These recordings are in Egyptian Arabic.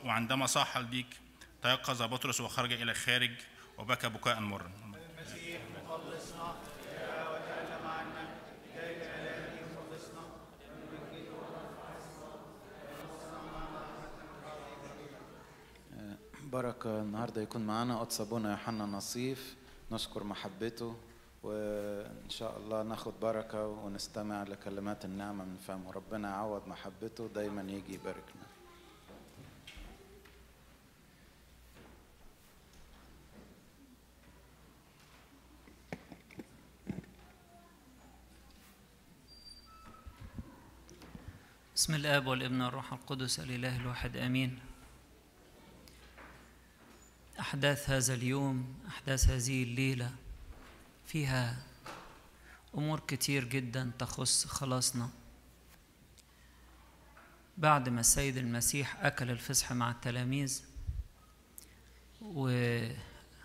وعندما صاح الديك تيقظ بطرس وخرج إلى الخارج وبكى بكاء مرا المسيح مخلصنا جاء وتألم عنا لكي بآلامه يخلصنا بركة النهاردة يكون معنا قدس أبونا يوحنا نصيف نشكر محبته وإن شاء الله ناخد بركة ونستمع لكلمات النعمة من فمه ربنا يعوض محبته دايما يجي يباركنا بسم الاب والابن والروح القدس الاله الواحد امين احداث هذا اليوم احداث هذه الليله فيها امور كتير جدا تخص خلاصنا بعد ما السيد المسيح اكل الفصح مع التلاميذ وبدا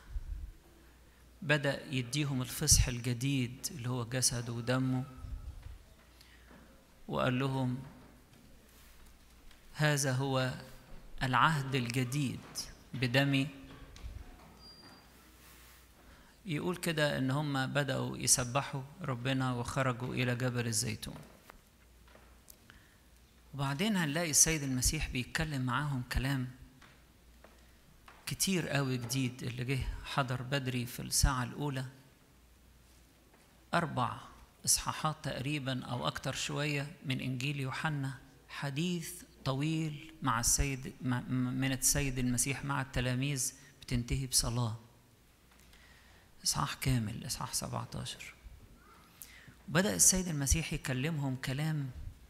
يديهم الفصح الجديد اللي هو جسده ودمه وقال لهم هذا هو العهد الجديد بدمي يقول كده ان هم بداوا يسبحوا ربنا وخرجوا الى جبل الزيتون وبعدين هنلاقي السيد المسيح بيتكلم معاهم كلام كتير قوي جديد اللي جه حضر بدري في الساعة الأولى أربع إصحاحات تقريبا أو أكتر شوية من إنجيل يوحنا حديث طويل مع السيد من السيد المسيح مع التلاميذ بتنتهي بصلاة إصحاح كامل إصحاح 17 بدأ السيد المسيح يكلمهم كلام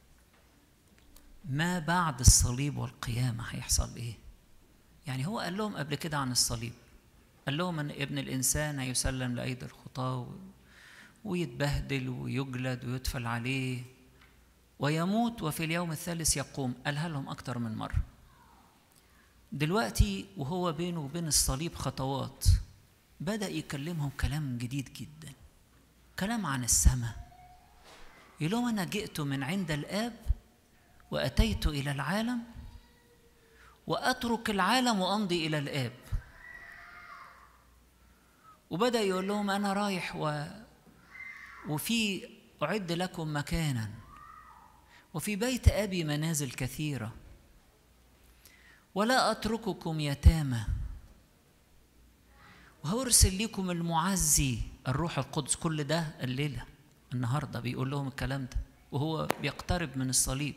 ما بعد الصليب والقيامة هيحصل إيه يعني هو قال لهم قبل كده عن الصليب قال لهم أن ابن الإنسان هيسلم لأيدي الخطاة ويتبهدل ويجلد ويدفل عليه ويموت وفي اليوم الثالث يقوم قالها لهم أكتر من مرة دلوقتي وهو بينه وبين الصليب خطوات بدأ يكلمهم كلام جديد جدا كلام عن السماء يقول لهم أنا جئت من عند الآب وأتيت إلى العالم وأترك العالم وأمضي إلى الآب وبدأ يقول لهم أنا رايح و... وفي أعد لكم مكانا وفي بيت أبي منازل كثيرة ولا أترككم يتامى وهرسل لكم المعزي الروح القدس كل ده الليلة النهاردة بيقول لهم الكلام ده وهو بيقترب من الصليب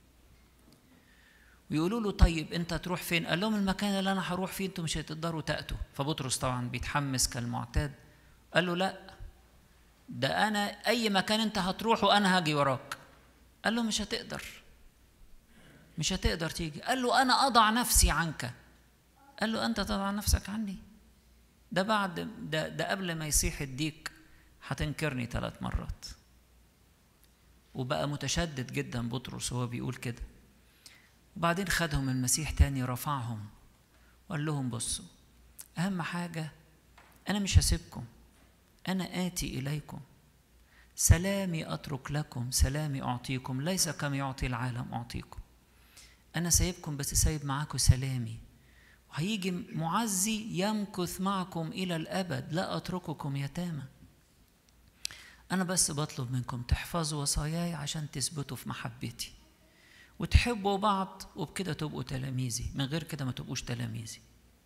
ويقولوا له طيب انت تروح فين قال لهم المكان اللي انا هروح فيه انتوا مش هتقدروا تاتوا فبطرس طبعا بيتحمس كالمعتاد قال له لا ده انا اي مكان انت هتروحه انا هاجي وراك قال له مش هتقدر مش هتقدر تيجي قال له انا اضع نفسي عنك قال له انت تضع نفسك عني ده بعد ده, ده قبل ما يصيح الديك هتنكرني ثلاث مرات وبقى متشدد جدا بطرس وهو بيقول كده وبعدين خدهم المسيح تاني رفعهم وقال لهم بصوا أهم حاجة أنا مش هسيبكم أنا آتي إليكم سلامي أترك لكم سلامي أعطيكم ليس كما يعطي العالم أعطيكم أنا سايبكم بس سايب معاكم سلامي وهيجي معزي يمكث معكم إلى الأبد لا أترككم يتامى أنا بس بطلب منكم تحفظوا وصاياي عشان تثبتوا في محبتي وتحبوا بعض وبكده تبقوا تلاميذي من غير كده ما تبقوش تلاميذي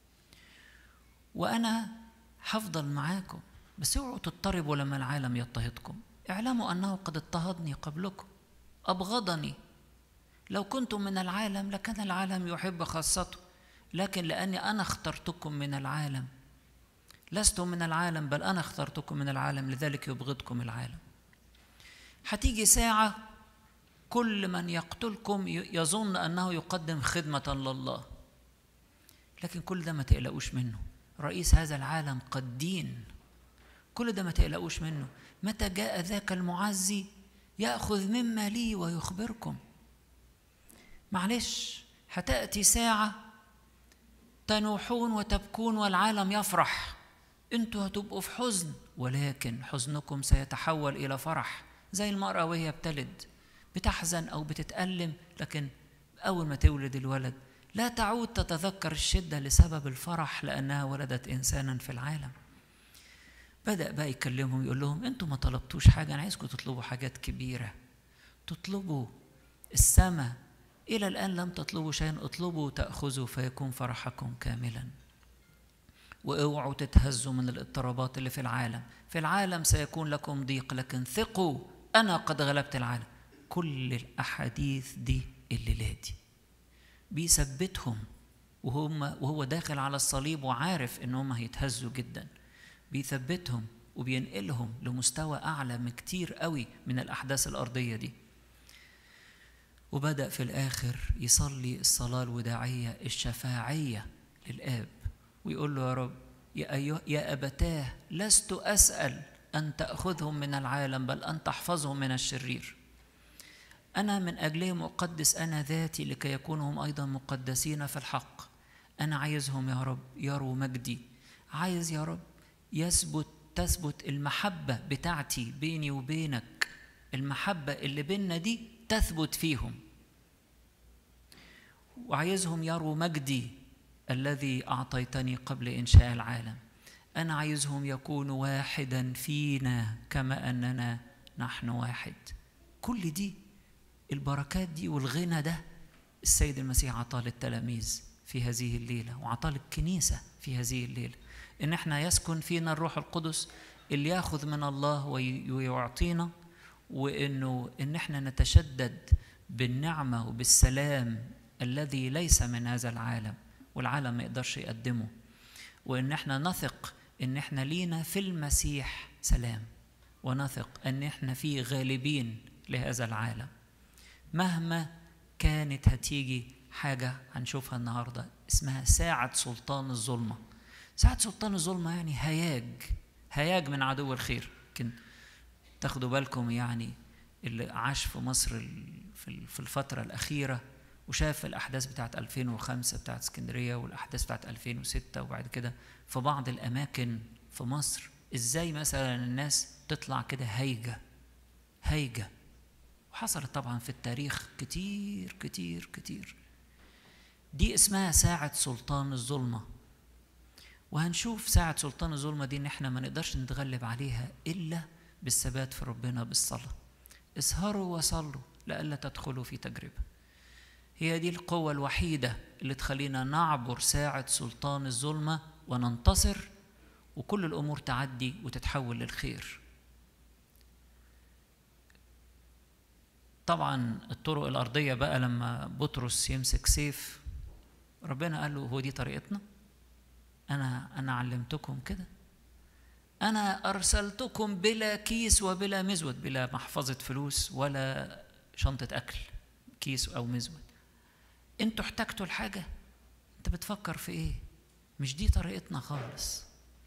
وأنا هفضل معاكم بس اوعوا تضطربوا لما العالم يضطهدكم اعلموا أنه قد اضطهدني قبلكم أبغضني لو كنتم من العالم لكان العالم يحب خاصته لكن لأني أنا اخترتكم من العالم لستم من العالم بل أنا اخترتكم من العالم لذلك يبغضكم العالم هتيجي ساعة كل من يقتلكم يظن أنه يقدم خدمة لله لكن كل ده ما تقلقوش منه رئيس هذا العالم قد دين كل ده ما تقلقوش منه متى جاء ذاك المعزي يأخذ مما لي ويخبركم معلش هتأتي ساعة تنوحون وتبكون والعالم يفرح انتوا هتبقوا في حزن ولكن حزنكم سيتحول إلى فرح زي المرأة وهي بتلد بتحزن أو بتتألم لكن أول ما تولد الولد لا تعود تتذكر الشدة لسبب الفرح لأنها ولدت إنسانا في العالم بدأ بقى يكلمهم يقول لهم أنتوا ما طلبتوش حاجة أنا عايزكم تطلبوا حاجات كبيرة تطلبوا السماء إلى الآن لم تطلبوا شيئا اطلبوا تأخذوا فيكون فرحكم كاملا واوعوا تتهزوا من الاضطرابات اللي في العالم في العالم سيكون لكم ضيق لكن ثقوا أنا قد غلبت العالم كل الأحاديث دي الليلة دي بيثبتهم وهم وهو داخل على الصليب وعارف ان هم هيتهزوا جدا بيثبتهم وبينقلهم لمستوى اعلى من كتير قوي من الاحداث الارضيه دي وبدا في الاخر يصلي الصلاه الوداعيه الشفاعيه للاب ويقول له يا رب يا أيها يا ابتاه لست اسال ان تاخذهم من العالم بل ان تحفظهم من الشرير أنا من أجلهم أقدس أنا ذاتي لكي يكونوا هم أيضا مقدسين في الحق أنا عايزهم يا رب يروا مجدي عايز يا رب يثبت تثبت المحبة بتاعتي بيني وبينك المحبة اللي بيننا دي تثبت فيهم وعايزهم يروا مجدي الذي أعطيتني قبل إنشاء العالم أنا عايزهم يكونوا واحدا فينا كما أننا نحن واحد كل دي البركات دي والغنى ده السيد المسيح عطاه للتلاميذ في هذه الليله وعطاه للكنيسه في هذه الليله ان احنا يسكن فينا الروح القدس اللي ياخذ من الله ويعطينا وانه ان احنا نتشدد بالنعمه وبالسلام الذي ليس من هذا العالم والعالم ما يقدرش يقدمه وان احنا نثق ان احنا لينا في المسيح سلام ونثق ان احنا في غالبين لهذا العالم مهما كانت هتيجي حاجة هنشوفها النهاردة اسمها ساعة سلطان الظلمة ساعة سلطان الظلمة يعني هياج هياج من عدو الخير لكن تاخدوا بالكم يعني اللي عاش في مصر في الفترة الأخيرة وشاف الأحداث بتاعت 2005 بتاعت اسكندرية والأحداث بتاعت 2006 وبعد كده في بعض الأماكن في مصر إزاي مثلا الناس تطلع كده هايجة هايجة وحصلت طبعا في التاريخ كتير كتير كتير دي اسمها ساعة سلطان الظلمة وهنشوف ساعة سلطان الظلمة دي ان احنا ما نقدرش نتغلب عليها الا بالثبات في ربنا بالصلاة اسهروا وصلوا لئلا تدخلوا في تجربة هي دي القوة الوحيدة اللي تخلينا نعبر ساعة سلطان الظلمة وننتصر وكل الأمور تعدي وتتحول للخير طبعا الطرق الأرضية بقى لما بطرس يمسك سيف ربنا قال له هو دي طريقتنا أنا أنا علمتكم كده أنا أرسلتكم بلا كيس وبلا مزود بلا محفظة فلوس ولا شنطة أكل كيس أو مزود أنتوا احتجتوا الحاجة أنت بتفكر في إيه مش دي طريقتنا خالص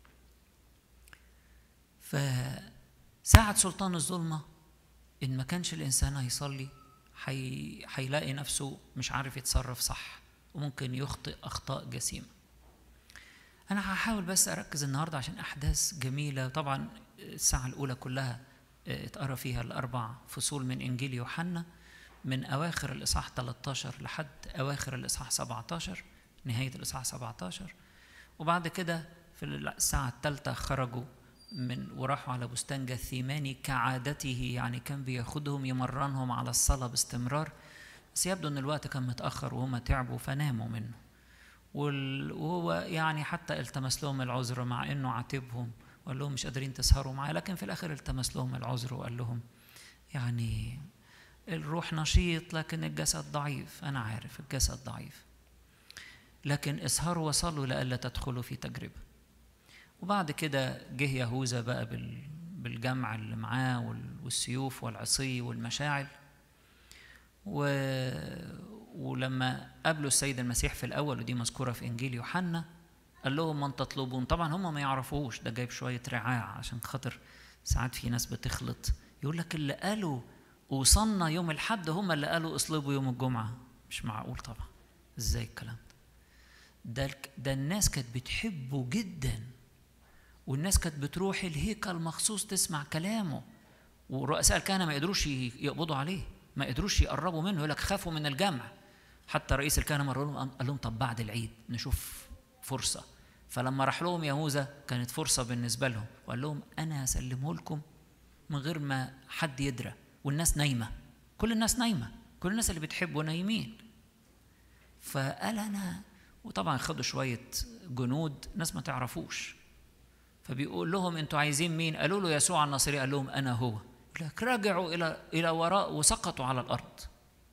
فساعة سلطان الظلمة إن ما كانش الإنسان هيصلي حي... هيلاقي نفسه مش عارف يتصرف صح وممكن يخطئ أخطاء جسيمة أنا هحاول بس أركز النهاردة عشان أحداث جميلة طبعا الساعة الأولى كلها اتقرا فيها الأربع فصول من إنجيل يوحنا من أواخر الإصحاح 13 لحد أواخر الإصحاح 17 نهاية الإصحاح 17 وبعد كده في الساعة الثالثة خرجوا من وراحوا على بستان جثيماني كعادته يعني كان بياخدهم يمرنهم على الصلاة باستمرار بس يبدو ان الوقت كان متأخر وهم تعبوا فناموا منه وهو يعني حتى التمس لهم العذر مع انه عاتبهم وقال لهم مش قادرين تسهروا معايا لكن في الاخر التمس لهم العذر وقال لهم يعني الروح نشيط لكن الجسد ضعيف انا عارف الجسد ضعيف لكن اسهروا وصلوا لئلا تدخلوا في تجربه وبعد كده جه يهوذا بقى بالجمع اللي معاه والسيوف والعصي والمشاعل و... ولما قابلوا السيد المسيح في الأول ودي مذكورة في إنجيل يوحنا قال لهم من تطلبون طبعا هم ما يعرفوش ده جايب شوية رعاع عشان خاطر ساعات في ناس بتخلط يقول لك اللي قالوا وصلنا يوم الحد هم اللي قالوا اصلبوا يوم الجمعة مش معقول طبعا ازاي الكلام ده ده, ده الناس كانت بتحبه جدا والناس كانت بتروح الهيكل مخصوص تسمع كلامه ورؤساء الكهنه ما قدروش يقبضوا عليه ما قدروش يقربوا منه يقول لك خافوا من الجمع حتى رئيس الكهنه مره لهم قال لهم طب بعد العيد نشوف فرصه فلما راح لهم يهوذا كانت فرصه بالنسبه لهم وقال لهم انا هسلمه لكم من غير ما حد يدرى والناس نايمه كل الناس نايمه كل الناس اللي بتحبه نايمين فقال انا وطبعا خدوا شويه جنود ناس ما تعرفوش فبيقول لهم انتوا عايزين مين قالوا له يسوع الناصري قال لهم انا هو لك رجعوا الى الى وراء وسقطوا على الارض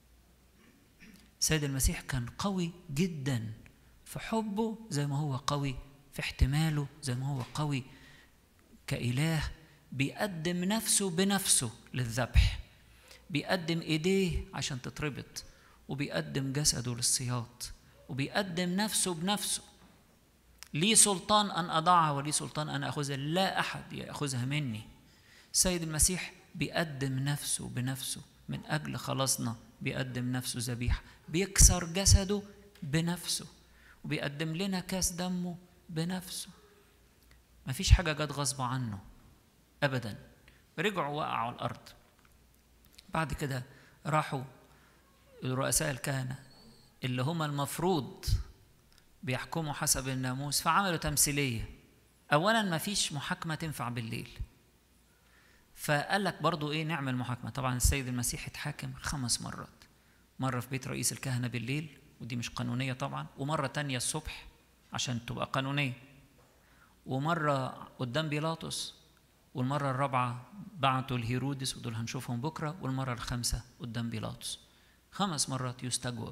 سيد المسيح كان قوي جدا في حبه زي ما هو قوي في احتماله زي ما هو قوي كإله بيقدم نفسه بنفسه للذبح بيقدم ايديه عشان تتربط وبيقدم جسده للصياط وبيقدم نفسه بنفسه لي سلطان ان اضعها ولي سلطان ان اخذها لا احد ياخذها مني السيد المسيح بيقدم نفسه بنفسه من اجل خلاصنا بيقدم نفسه ذبيحه بيكسر جسده بنفسه وبيقدم لنا كاس دمه بنفسه مفيش حاجه جت غصب عنه ابدا رجعوا وقعوا على الارض بعد كده راحوا رؤساء الكهنه اللي هم المفروض بيحكموا حسب الناموس فعملوا تمثيليه اولا ما فيش محاكمه تنفع بالليل فقال لك برضو ايه نعمل محاكمه طبعا السيد المسيح اتحاكم خمس مرات مره في بيت رئيس الكهنه بالليل ودي مش قانونيه طبعا ومره تانية الصبح عشان تبقى قانونيه ومره قدام بيلاطس والمره الرابعه بعتوا لهيرودس ودول هنشوفهم بكره والمره الخامسه قدام بيلاطس خمس مرات يستجوب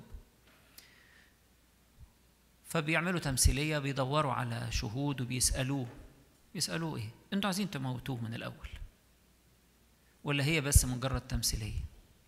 فبيعملوا تمثيلية بيدوروا على شهود وبيسألوه يسألوه إيه؟ أنتوا عايزين تموتوه من الأول ولا هي بس مجرد تمثيلية؟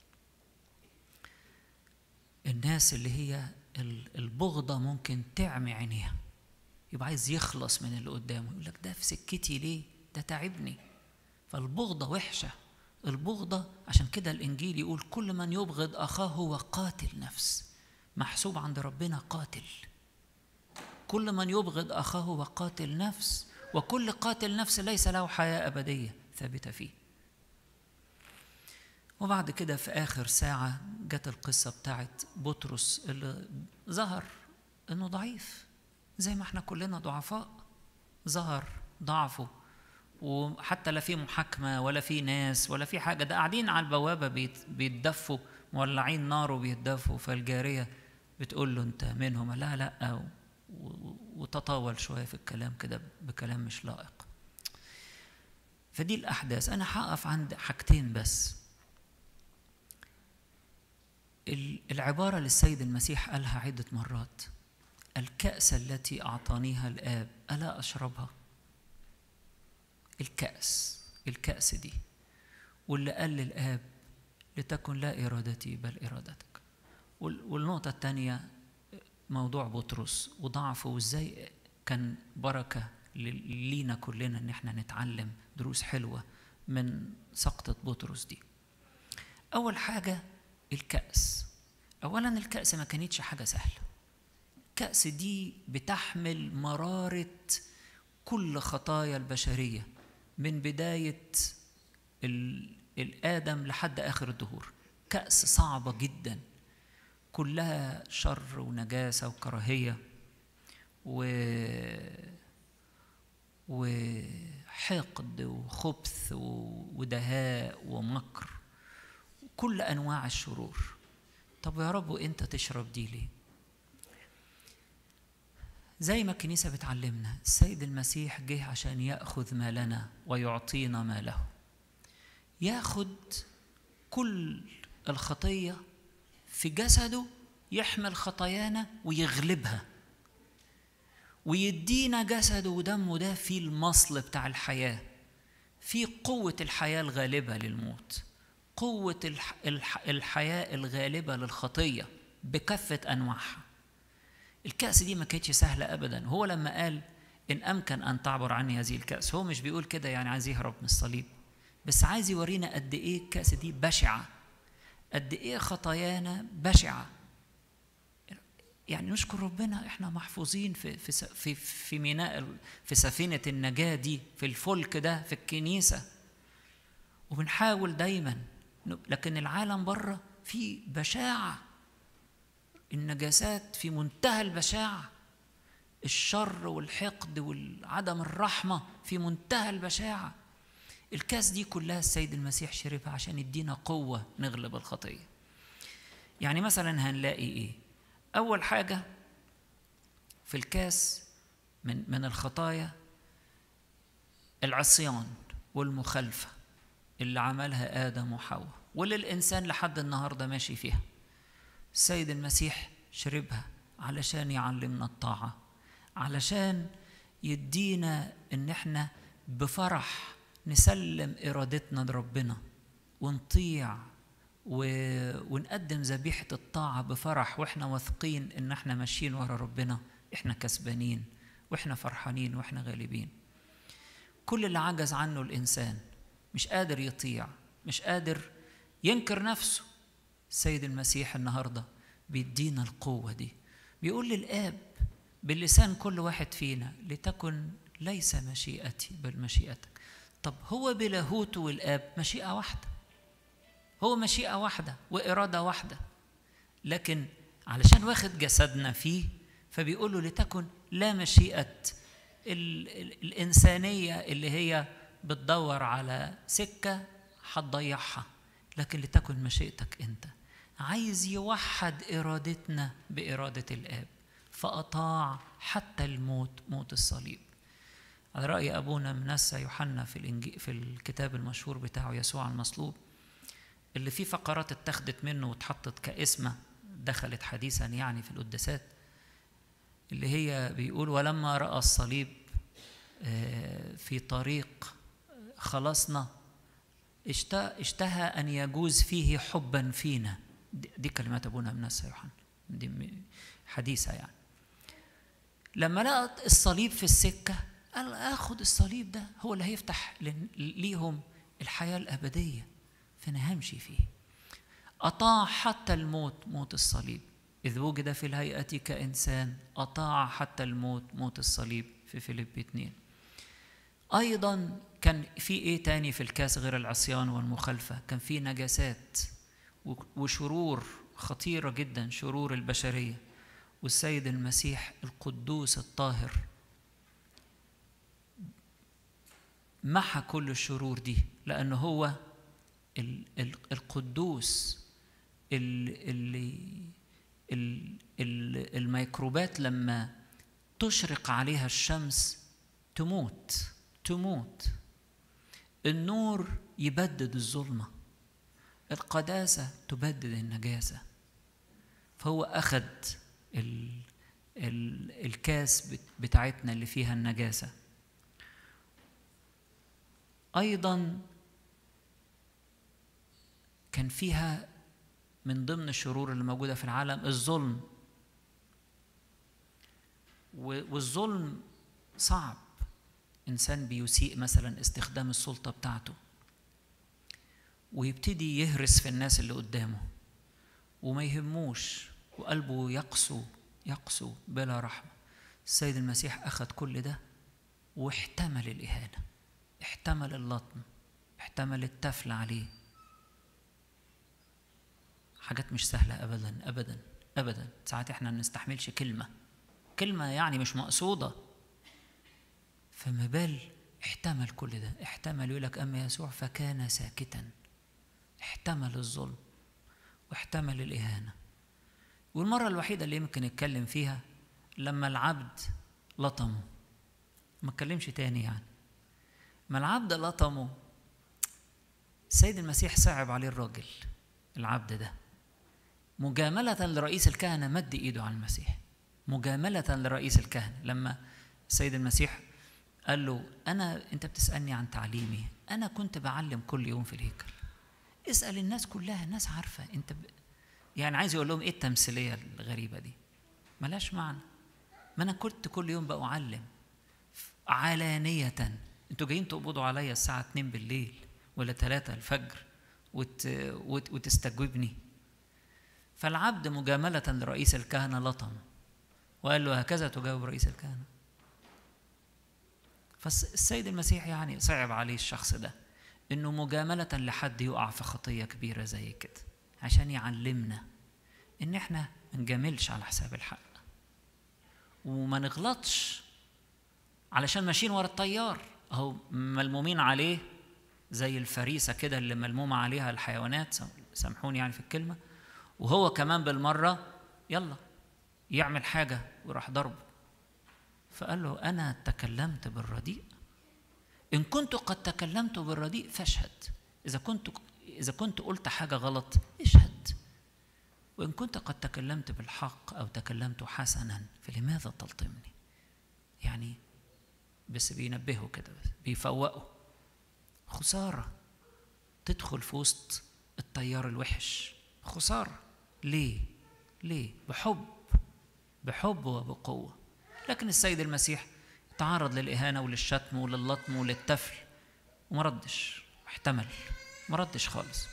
الناس اللي هي البغضة ممكن تعمي عينيها يبقى عايز يخلص من اللي قدامه يقول لك ده في سكتي ليه؟ ده تعبني فالبغضة وحشة البغضة عشان كده الإنجيل يقول كل من يبغض أخاه هو قاتل نفس محسوب عند ربنا قاتل كل من يبغض أخاه هو قاتل نفس وكل قاتل نفس ليس له حياة أبدية ثابتة فيه وبعد كده في آخر ساعة جت القصة بتاعت بطرس اللي ظهر إنه ضعيف زي ما احنا كلنا ضعفاء ظهر ضعفه وحتى لا في محاكمة ولا في ناس ولا في حاجة ده قاعدين على البوابة بيتدفوا مولعين نار وبيتدفوا فالجارية بتقول له أنت منهم لا لا وتطاول شوية في الكلام كده بكلام مش لائق فدي الأحداث أنا هقف عند حاجتين بس العبارة للسيد المسيح قالها عدة مرات الكأس التي أعطانيها الآب ألا أشربها الكأس الكأس دي واللي قال للآب لتكن لا إرادتي بل إرادتك والنقطة الثانية موضوع بطرس وضعفه وازاي كان بركة لينا كلنا ان احنا نتعلم دروس حلوة من سقطة بطرس دي أول حاجة الكأس أولا الكأس ما كانتش حاجة سهلة الكأس دي بتحمل مرارة كل خطايا البشرية من بداية الآدم لحد آخر الدهور كأس صعبة جدا كلها شر ونجاسة وكراهية و وحقد وخبث ودهاء ومكر كل أنواع الشرور طب يا رب وانت تشرب دي ليه زي ما الكنيسة بتعلمنا السيد المسيح جه عشان يأخذ مالنا ويعطينا ماله ياخد كل الخطية في جسده يحمل خطايانا ويغلبها ويدينا جسده ودمه ده فيه المصل بتاع الحياة في قوة الحياة الغالبة للموت قوة الح... الح... الحياة الغالبة للخطية بكافة أنواعها الكأس دي ما كانتش سهلة أبدا هو لما قال إن أمكن أن تعبر عني هذه الكأس هو مش بيقول كده يعني عايز يهرب من الصليب بس عايز يورينا قد إيه الكأس دي بشعة قد إيه خطايانا بشعة يعني نشكر ربنا احنا محفوظين في في في في ميناء في سفينه النجاه دي في الفلك ده في الكنيسه وبنحاول دايما لكن العالم بره في بشاعه النجاسات في منتهى البشاعة الشر والحقد وعدم الرحمة في منتهى البشاعة الكاس دي كلها السيد المسيح شربها عشان يدينا قوة نغلب الخطية يعني مثلا هنلاقي ايه أول حاجة في الكاس من من الخطايا العصيان والمخالفة اللي عملها آدم وحواء واللي الإنسان لحد النهاردة ماشي فيها السيد المسيح شربها علشان يعلمنا الطاعة علشان يدينا إن إحنا بفرح نسلم إرادتنا لربنا ونطيع و... ونقدم ذبيحة الطاعة بفرح وإحنا واثقين إن إحنا ماشيين ورا ربنا إحنا كسبانين وإحنا فرحانين وإحنا غالبين كل اللي عجز عنه الإنسان مش قادر يطيع مش قادر ينكر نفسه السيد المسيح النهارده بيدينا القوة دي بيقول للآب بلسان كل واحد فينا لتكن ليس مشيئتي بل مشيئتك طب هو بلاهوته والآب مشيئة واحدة هو مشيئة واحدة وإرادة واحدة لكن علشان واخد جسدنا فيه فبيقول له لتكن لا مشيئة ال ال الإنسانية اللي هي بتدور على سكة هتضيعها لكن لتكن مشيئتك أنت عايز يوحد إرادتنا بإرادة الآب فأطاع حتى الموت موت الصليب على رأي أبونا منسى يوحنا في الإنجيل في الكتاب المشهور بتاعه يسوع المصلوب اللي فيه فقرات اتخذت منه واتحطت كاسمة دخلت حديثا يعني في القداسات اللي هي بيقول ولما رأى الصليب في طريق خلاصنا اشتهى أن يجوز فيه حبا فينا دي كلمات أبونا منسى يوحنا دي حديثة يعني لما لقى الصليب في السكة قال آخد الصليب ده هو اللي هيفتح ليهم الحياة الأبدية فأنا همشي فيه أطاع حتى الموت موت الصليب إذ وجد في الهيئة كإنسان أطاع حتى الموت موت الصليب في فيليب 2 أيضا كان في إيه تاني في الكاس غير العصيان والمخالفة كان في نجاسات وشرور خطيرة جدا شرور البشرية والسيد المسيح القدوس الطاهر محى كل الشرور دي لأنه هو القدوس اللي الميكروبات لما تشرق عليها الشمس تموت تموت النور يبدد الظلمه القداسه تبدد النجاسه فهو اخذ ال ال الكاس بتاعتنا اللي فيها النجاسه ايضا كان فيها من ضمن الشرور اللي موجوده في العالم الظلم والظلم صعب انسان بيسيء مثلا استخدام السلطه بتاعته ويبتدي يهرس في الناس اللي قدامه وما يهموش وقلبه يقسو يقسو بلا رحمه السيد المسيح اخذ كل ده واحتمل الاهانه احتمل اللطم احتمل التفل عليه حاجات مش سهلة أبدا أبدا أبدا ساعات إحنا ما نستحملش كلمة كلمة يعني مش مقصودة فما بال احتمل كل ده احتمل يقول لك أما يسوع فكان ساكتا احتمل الظلم واحتمل الإهانة والمرة الوحيدة اللي يمكن يتكلم فيها لما العبد لطمه ما اتكلمش تاني يعني ما العبد لطمه السيد المسيح صعب عليه الراجل العبد ده مجاملة لرئيس الكهنة مد إيده على المسيح مجاملة لرئيس الكهنة لما السيد المسيح قال له أنا أنت بتسألني عن تعليمي أنا كنت بعلم كل يوم في الهيكل اسأل الناس كلها الناس عارفة أنت ب... يعني عايز يقول لهم إيه التمثيلية الغريبة دي ملاش معنى ما أنا كنت كل يوم بأعلم علانية أنتوا جايين تقبضوا عليا الساعة 2 بالليل ولا 3 الفجر وت... وت... وتستجوبني فالعبد مجاملة لرئيس الكهنة لطم وقال له هكذا تجاوب رئيس الكهنة فالسيد المسيح يعني صعب عليه الشخص ده انه مجاملة لحد يقع في خطية كبيرة زي كده عشان يعلمنا ان احنا ما نجاملش على حساب الحق وما نغلطش علشان ماشيين ورا التيار اهو ملمومين عليه زي الفريسه كده اللي ملمومه عليها الحيوانات سم- سامحوني يعني في الكلمه وهو كمان بالمره يلا يعمل حاجه وراح ضربه فقال له انا تكلمت بالرديء ان كنت قد تكلمت بالرديء فاشهد اذا كنت اذا كنت قلت حاجه غلط اشهد وان كنت قد تكلمت بالحق او تكلمت حسنا فلماذا تلطمني يعني بس بينبهه كده بس بيفوقه خساره تدخل في وسط التيار الوحش خساره ليه ليه بحب بحب وبقوه لكن السيد المسيح تعرض للاهانه وللشتم وللطم وللتفل وما ردش احتمل ما ردش خالص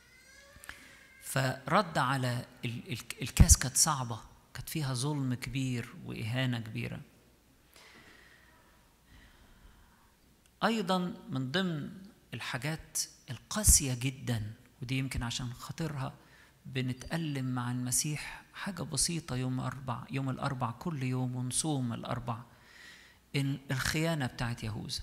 فرد على ال- ال- الكاس كانت صعبه كانت فيها ظلم كبير واهانه كبيره ايضا من ضمن الحاجات القاسيه جدا ودي يمكن عشان خاطرها بنتألم مع المسيح حاجة بسيطة يوم أربع يوم الأربع كل يوم ونصوم الأربع ال- الخيانة بتاعت يهوذا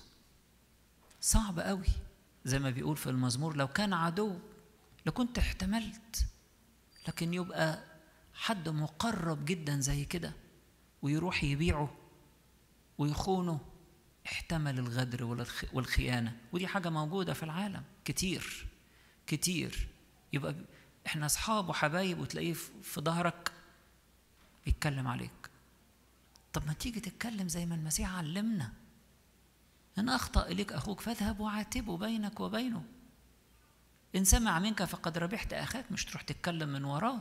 صعب قوي زي ما بيقول في المزمور لو كان عدو لكنت احتملت لكن يبقى حد مقرب جدا زي كده ويروح يبيعه ويخونه احتمل الغدر والخ- والخيانة ودي حاجة موجودة في العالم كتير كتير يبقى ب- احنا اصحاب وحبايب وتلاقيه في في ظهرك بيتكلم عليك طب ما تيجي تتكلم زي ما المسيح علمنا ان اخطا اليك اخوك فاذهب وعاتبه بينك وبينه ان سمع منك فقد ربحت اخاك مش تروح تتكلم من وراه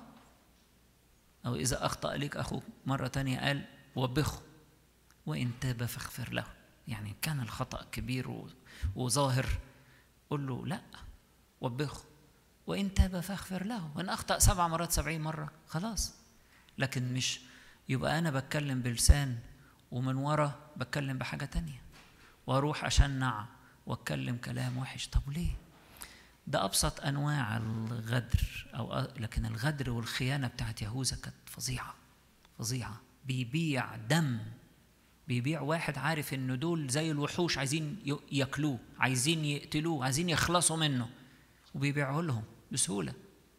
او اذا اخطا اليك اخوك مره تانية قال وبخه وان تاب فاغفر له يعني كان الخطا كبير و- وظاهر قل له لا وبخه وإن تاب فاغفر له وإن أخطأ سبع مرات سبعين مرة خلاص لكن مش يبقى أنا بتكلم بلسان ومن ورا بتكلم بحاجة تانية وأروح أشنع وأتكلم كلام وحش طب ليه؟ ده أبسط أنواع الغدر أو أ- لكن الغدر والخيانة بتاعت يهوذا كانت فظيعة فظيعة بيبيع دم بيبيع واحد عارف إن دول زي الوحوش عايزين ي- ياكلوه عايزين يقتلوه عايزين يخلصوا منه وبيبيعه لهم بسهولة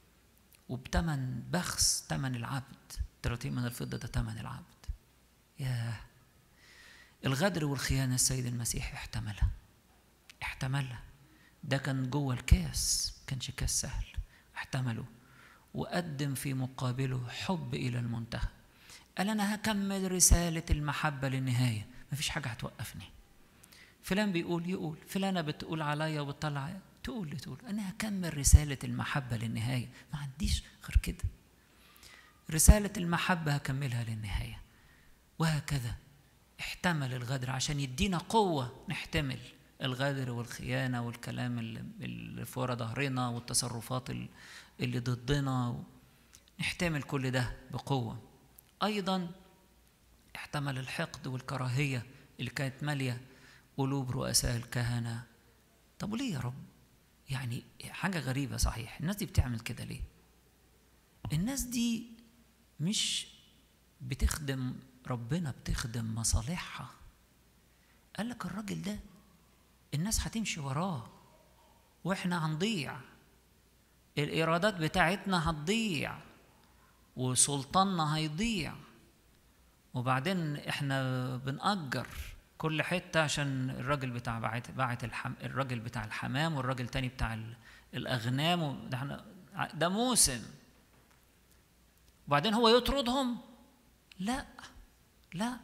وبتمن بخس تمن العبد 30 من الفضة ده تمن العبد ياه الغدر والخيانة السيد المسيح احتملها احتملها ده كان جوه الكاس كانش كاس سهل احتمله وقدم في مقابله حب إلى المنتهى قال أنا هكمل رسالة المحبة للنهاية مفيش حاجة هتوقفني فلان بيقول يقول فلانة بتقول عليا وبتطلع تقول لي تقول أنا هكمل رسالة المحبة للنهاية ما عنديش غير كده رسالة المحبة هكملها للنهاية وهكذا احتمل الغدر عشان يدينا قوة نحتمل الغدر والخيانة والكلام اللي اللي في ورا ظهرنا والتصرفات ال- اللي ضدنا نحتمل كل ده بقوة أيضا احتمل الحقد والكراهية اللي كانت مالية قلوب رؤساء الكهنة طب وليه يا رب يعني حاجة غريبة صحيح الناس دي بتعمل كده ليه الناس دي مش بتخدم ربنا بتخدم مصالحها قال لك الراجل ده الناس هتمشي وراه واحنا هنضيع الايرادات بتاعتنا هتضيع وسلطاننا هيضيع وبعدين احنا بنأجر كل حتة عشان الراجل بتاع باعت باعت الحم الراجل بتاع الحمام والراجل تاني بتاع ال- الأغنام و- ده احنا ده موسم وبعدين هو يطردهم لا لا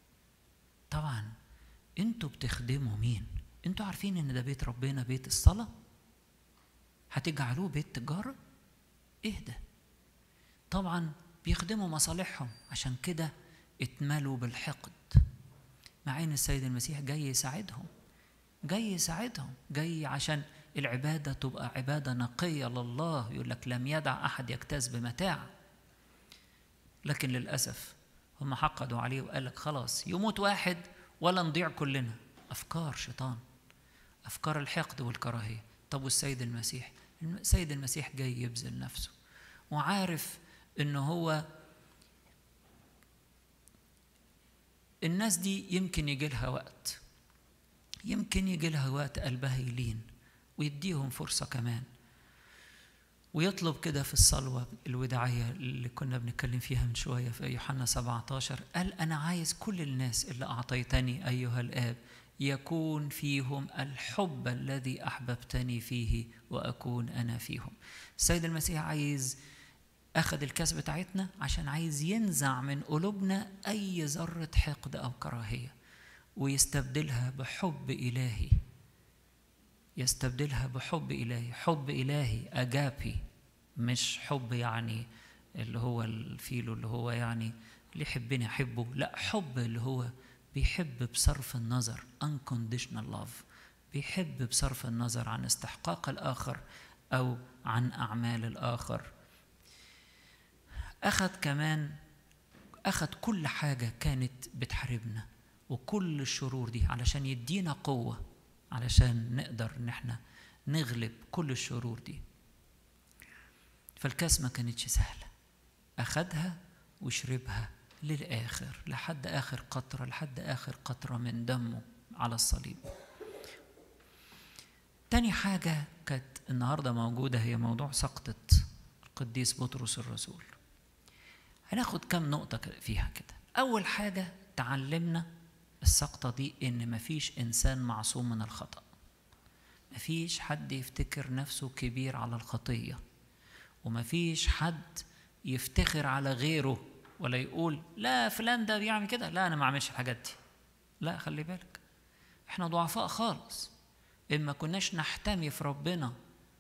طبعا انتوا بتخدموا مين انتوا عارفين ان ده بيت ربنا بيت الصلاة هتجعلوه بيت تجارة ايه ده طبعا بيخدموا مصالحهم عشان كده اتملوا بالحقد مع ان السيد المسيح جاي يساعدهم جاي يساعدهم جاي عشان العبادة تبقى عبادة نقية لله يقول لك لم يدع أحد يجتاز بمتاع لكن للأسف هم حقدوا عليه وقال لك خلاص يموت واحد ولا نضيع كلنا أفكار شيطان أفكار الحقد والكراهية طب والسيد المسيح السيد المسيح جاي يبذل نفسه وعارف إن هو الناس دي يمكن يجي لها وقت يمكن يجي لها وقت قلبها يلين ويديهم فرصة كمان ويطلب كده في الصلوة الوداعية اللي كنا بنتكلم فيها من شوية في يوحنا 17 قال أنا عايز كل الناس اللي أعطيتني أيها الآب يكون فيهم الحب الذي أحببتني فيه وأكون أنا فيهم السيد المسيح عايز أخذ الكاس بتاعتنا عشان عايز ينزع من قلوبنا أي ذرة حقد أو كراهية ويستبدلها بحب إلهي يستبدلها بحب إلهي حب إلهي أجابي مش حب يعني اللي هو الفيلو اللي هو يعني اللي يحبني أحبه لا حب اللي هو بيحب بصرف النظر unconditional love بيحب بصرف النظر عن استحقاق الآخر أو عن أعمال الآخر أخذ كمان أخذ كل حاجة كانت بتحاربنا وكل الشرور دي علشان يدينا قوة علشان نقدر إن احنا نغلب كل الشرور دي فالكاس ما كانتش سهلة أخدها وشربها للآخر لحد آخر قطرة لحد آخر قطرة من دمه على الصليب تاني حاجة كانت النهاردة موجودة هي موضوع سقطة القديس بطرس الرسول هناخد كم نقطة فيها كده أول حاجة تعلمنا السقطة دي إن مفيش إنسان معصوم من الخطأ مفيش حد يفتكر نفسه كبير على الخطية ومفيش حد يفتخر على غيره ولا يقول لا فلان ده بيعمل كده لا أنا ما أعملش الحاجات دي لا خلي بالك احنا ضعفاء خالص إما كناش نحتمي في ربنا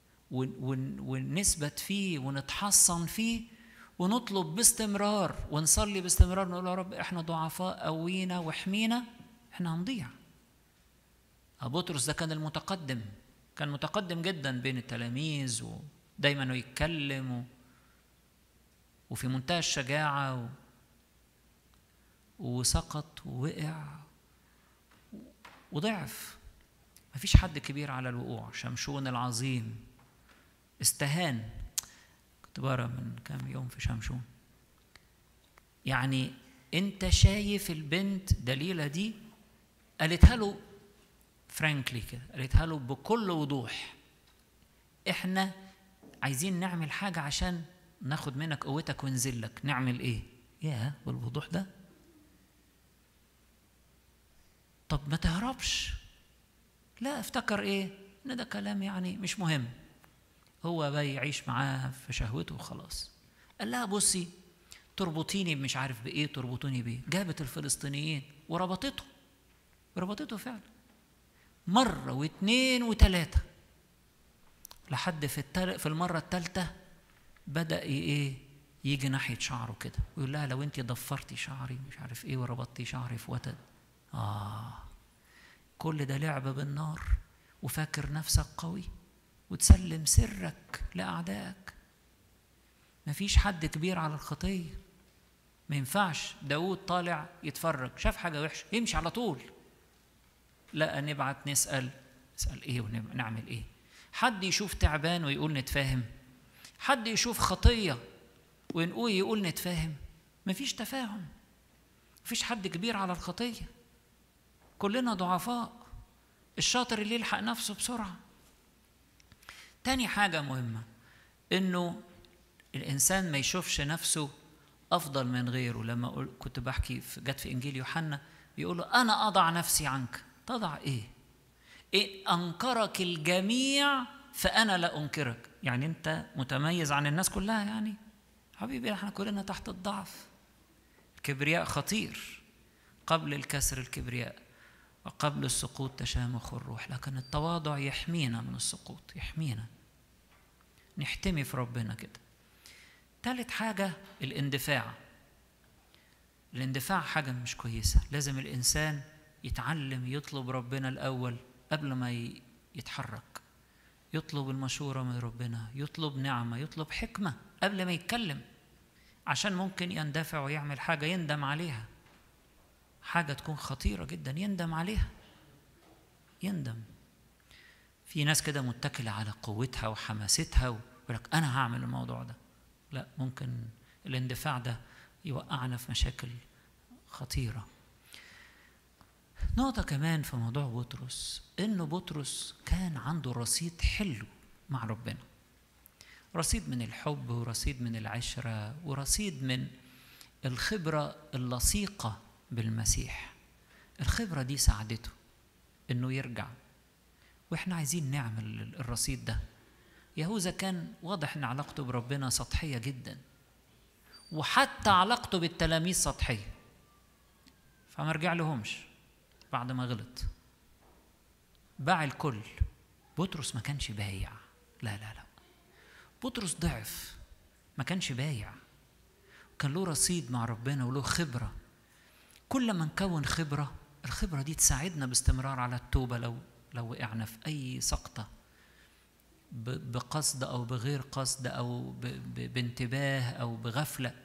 ونثبت فيه ونتحصن فيه ونطلب باستمرار ونصلي باستمرار نقول يا رب احنا ضعفاء قوينا واحمينا احنا هنضيع بطرس ده كان المتقدم كان متقدم جدا بين التلاميذ ودايما يتكلم و... وفي منتهى الشجاعة و... وسقط ووقع وضعف مفيش حد كبير على الوقوع شمشون العظيم استهان كنت بقرا من كام يوم في شمشون يعني انت شايف البنت دليلة دي قالتها له فرانكلي كده قالتها له بكل وضوح احنا عايزين نعمل حاجة عشان ناخد منك قوتك وننزل لك نعمل ايه يا بالوضوح ده طب ما تهربش لا افتكر ايه ان ده كلام يعني مش مهم هو بقى يعيش معاها في شهوته وخلاص قال لها بصي تربطيني مش عارف بايه تربطوني بايه جابت الفلسطينيين وربطته ربطته فعلا مرة واثنين وثلاثة لحد في التل... في المرة الثالثة بدأ ايه يجي ناحية شعره كده ويقول لها لو انت ضفرتي شعري مش عارف ايه وربطتي شعري في وتد اه كل ده لعبة بالنار وفاكر نفسك قوي وتسلم سرك لأعدائك مفيش حد كبير على الخطية ما ينفعش داود طالع يتفرج شاف حاجة وحشة يمشي على طول لا نبعت نسأل نسأل ايه ونعمل ايه حد يشوف تعبان ويقول نتفاهم حد يشوف خطية ونقول يقول نتفاهم مفيش تفاهم مفيش حد كبير على الخطية كلنا ضعفاء الشاطر اللي يلحق نفسه بسرعة تاني حاجة مهمة إنه الإنسان ما يشوفش نفسه أفضل من غيره لما كنت بحكي في جت في إنجيل يوحنا بيقول له أنا أضع نفسي عنك تضع إيه؟ إيه أنكرك الجميع فأنا لا أنكرك يعني أنت متميز عن الناس كلها يعني حبيبي احنا كلنا تحت الضعف الكبرياء خطير قبل الكسر الكبرياء وقبل السقوط تشامخ الروح لكن التواضع يحمينا من السقوط يحمينا نحتمي في ربنا كده تالت حاجة الاندفاع الاندفاع حاجة مش كويسة لازم الإنسان يتعلم يطلب ربنا الأول قبل ما يتحرك يطلب المشورة من ربنا يطلب نعمة يطلب حكمة قبل ما يتكلم عشان ممكن يندفع ويعمل حاجة يندم عليها حاجة تكون خطيرة جدا يندم عليها يندم في ناس كده متكلة على قوتها وحماستها ويقول لك أنا هعمل الموضوع ده لا ممكن الاندفاع ده يوقعنا في مشاكل خطيره نقطة كمان في موضوع بطرس إنه بطرس كان عنده رصيد حلو مع ربنا رصيد من الحب ورصيد من العشرة ورصيد من الخبرة اللصيقة بالمسيح الخبرة دي ساعدته إنه يرجع وإحنا عايزين نعمل الرصيد ده يهوذا كان واضح إن علاقته بربنا سطحية جدا وحتى علاقته بالتلاميذ سطحية فما رجع لهمش بعد ما غلط باع الكل بطرس ما كانش بايع لا لا لا بطرس ضعف ما كانش بايع كان له رصيد مع ربنا وله خبرة كل ما نكون خبرة الخبرة دي تساعدنا باستمرار على التوبة لو لو وقعنا في أي سقطة بقصد أو بغير قصد أو بانتباه أو بغفلة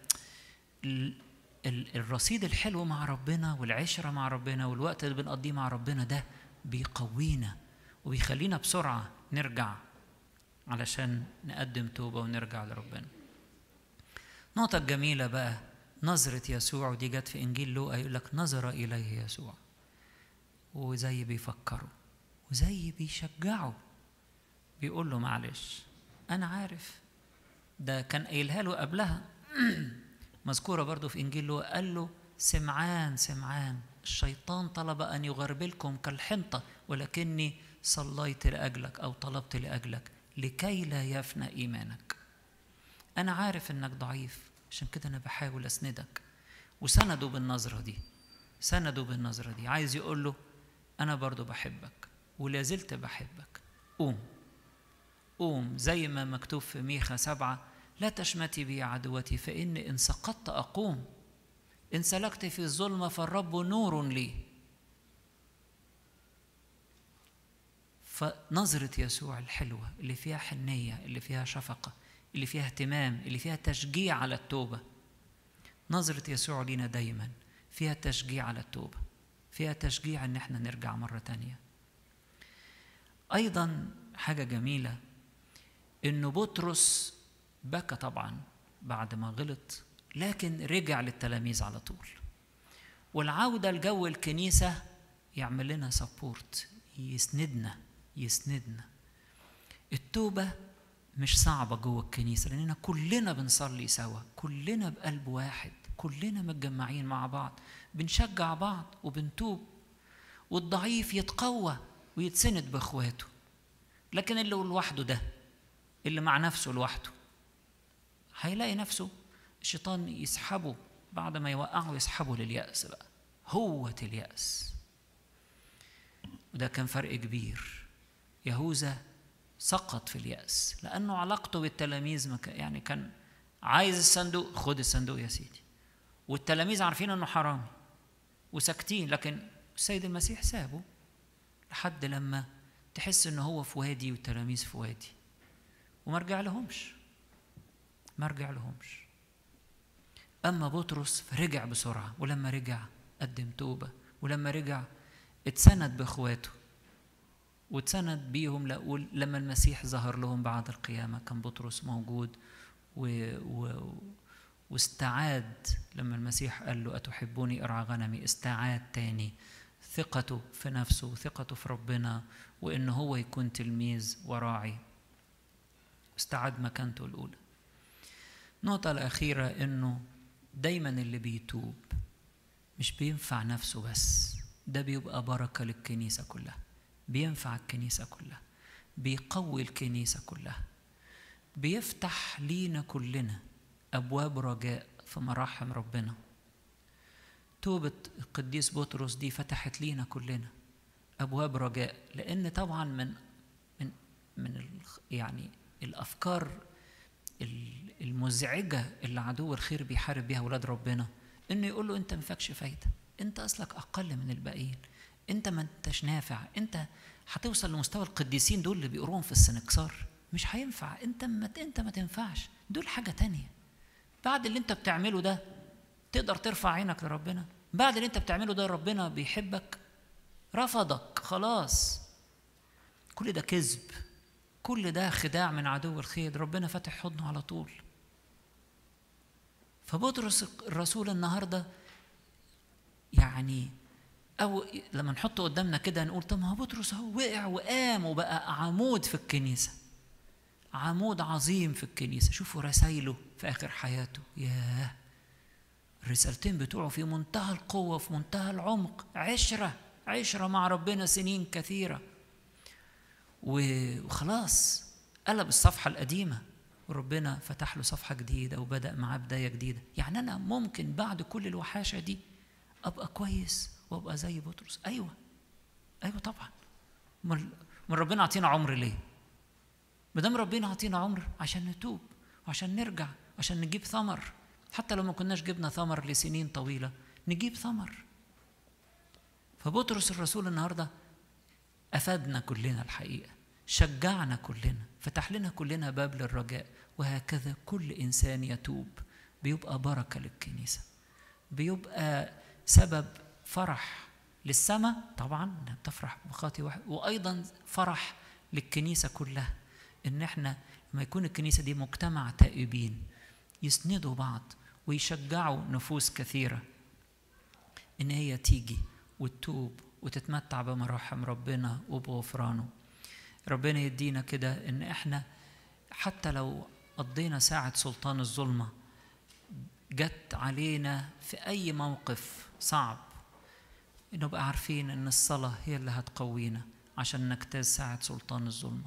الرصيد الحلو مع ربنا والعشرة مع ربنا والوقت اللي بنقضيه مع ربنا ده بيقوينا وبيخلينا بسرعة نرجع علشان نقدم توبة ونرجع لربنا النقطة الجميلة بقى نظرة يسوع ودي جت في إنجيل لوقا يقول لك نظر إليه يسوع وزي بيفكروا وزي بيشجعوا بيقول له معلش أنا عارف ده كان قايلها له قبلها مذكورة برضو في إنجيل لوقا قال له سمعان سمعان الشيطان طلب أن يغربلكم كالحنطة ولكني صليت لأجلك أو طلبت لأجلك لكي لا يفنى إيمانك أنا عارف إنك ضعيف عشان كده أنا بحاول أسندك وسنده بالنظرة دي سنده بالنظرة دي عايز يقول له أنا برضو بحبك ولا زلت بحبك قوم قوم زي ما مكتوب في ميخا سبعة لا تشمتي بي عدوتي فإني إن سقطت أقوم إن سلكت في الظلمة فالرب نور لي فنظرة يسوع الحلوة اللي فيها حنية اللي فيها شفقة اللي فيها اهتمام اللي فيها تشجيع على التوبة نظرة يسوع لينا دايما فيها تشجيع على التوبة فيها تشجيع ان احنا نرجع مرة تانية ايضا حاجة جميلة انه بطرس بكى طبعا بعد ما غلط لكن رجع للتلاميذ على طول والعودة لجو الكنيسة يعمل لنا سبورت يسندنا يسندنا التوبة مش صعبة جوه الكنيسة لأننا كلنا بنصلي سوا كلنا بقلب واحد كلنا متجمعين مع بعض بنشجع بعض وبنتوب والضعيف يتقوى ويتسند بإخواته لكن اللي لوحده ده اللي مع نفسه لوحده هيلاقي نفسه الشيطان يسحبه بعد ما يوقعه يسحبه لليأس بقى هوة اليأس وده كان فرق كبير يهوذا سقط في اليأس لأنه علاقته بالتلاميذ مك... يعني كان عايز الصندوق خد الصندوق يا سيدي والتلاميذ عارفين انه حرامي وساكتين لكن السيد المسيح سابه لحد لما تحس ان هو في وادي والتلاميذ في وادي وما رجع لهمش ما رجع لهمش اما بطرس فرجع بسرعه ولما رجع قدم توبه ولما رجع اتسند باخواته واتسند بيهم لما المسيح ظهر لهم بعد القيامة كان بطرس موجود و... و... واستعاد لما المسيح قال له أتحبوني أرعى غنمي استعاد تاني ثقته في نفسه وثقته في ربنا وإن هو يكون تلميذ وراعي استعاد مكانته الأولى النقطة الأخيرة إنه دايما اللي بيتوب مش بينفع نفسه بس ده بيبقى بركة للكنيسة كلها بينفع الكنيسة كلها بيقوي الكنيسة كلها بيفتح لينا كلنا أبواب رجاء في مراحم ربنا توبة القديس بطرس دي فتحت لينا كلنا أبواب رجاء لأن طبعا من من من يعني الأفكار المزعجة اللي عدو الخير بيحارب بيها أولاد ربنا إنه يقول له أنت ما فيكش فايدة أنت أصلك أقل من الباقيين انت ما انتش نافع انت هتوصل لمستوى القديسين دول اللي بيقروهم في السنكسار مش هينفع انت ما انت ما تنفعش دول حاجه تانية بعد اللي انت بتعمله ده تقدر ترفع عينك لربنا بعد اللي انت بتعمله ده ربنا بيحبك رفضك خلاص كل ده كذب كل ده خداع من عدو الخير ربنا فاتح حضنه على طول فبطرس الرسول النهارده يعني او لما نحطه قدامنا كده نقول طب ما هو بطرس هو وقع وقام وبقى عمود في الكنيسه عمود عظيم في الكنيسه شوفوا رسايله في اخر حياته ياه الرسالتين بتوعه في منتهى القوه في منتهى العمق عشره عشره مع ربنا سنين كثيره وخلاص قلب الصفحه القديمه وربنا فتح له صفحه جديده وبدا معاه بدايه جديده يعني انا ممكن بعد كل الوحاشه دي ابقى كويس وابقى زي بطرس ايوه ايوه طبعا من ربنا عطينا عمر ليه ما دام ربنا عطينا عمر عشان نتوب وعشان نرجع عشان نجيب ثمر حتى لو ما كناش جبنا ثمر لسنين طويله نجيب ثمر فبطرس الرسول النهارده افادنا كلنا الحقيقه شجعنا كلنا فتح لنا كلنا باب للرجاء وهكذا كل انسان يتوب بيبقى بركه للكنيسه بيبقى سبب فرح للسماء طبعا انها بتفرح بخاطي واحد وايضا فرح للكنيسه كلها ان احنا لما يكون الكنيسه دي مجتمع تائبين يسندوا بعض ويشجعوا نفوس كثيره ان هي تيجي وتتوب وتتمتع بمراحم ربنا وبغفرانه ربنا يدينا كده ان احنا حتى لو قضينا ساعة سلطان الظلمة جت علينا في أي موقف صعب نبقى عارفين إن الصلاة هي اللي هتقوينا عشان نجتاز ساعة سلطان الظلمة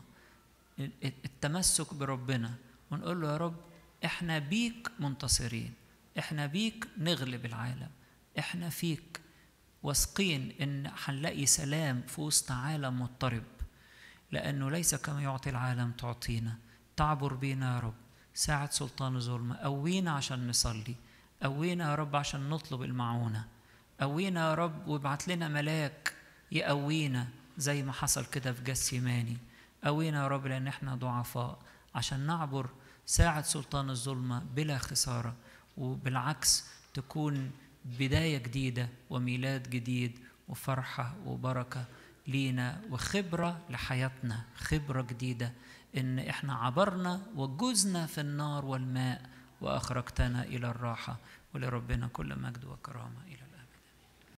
التمسك بربنا ونقول له يا رب احنا بيك منتصرين احنا بيك نغلب العالم احنا فيك واثقين ان هنلاقي سلام في وسط عالم مضطرب لانه ليس كما يعطي العالم تعطينا تعبر بينا يا رب ساعة سلطان الظلمة قوينا عشان نصلي قوينا يا رب عشان نطلب المعونة قوينا يا رب وابعت لنا ملاك يقوينا زي ما حصل كده في جسيماني قوينا يا رب لأن احنا ضعفاء عشان نعبر ساعة سلطان الظلمة بلا خسارة وبالعكس تكون بداية جديدة وميلاد جديد وفرحة وبركة لينا وخبرة لحياتنا خبرة جديدة إن إحنا عبرنا وجزنا في النار والماء وأخرجتنا إلى الراحة ولربنا كل مجد وكرامة إلى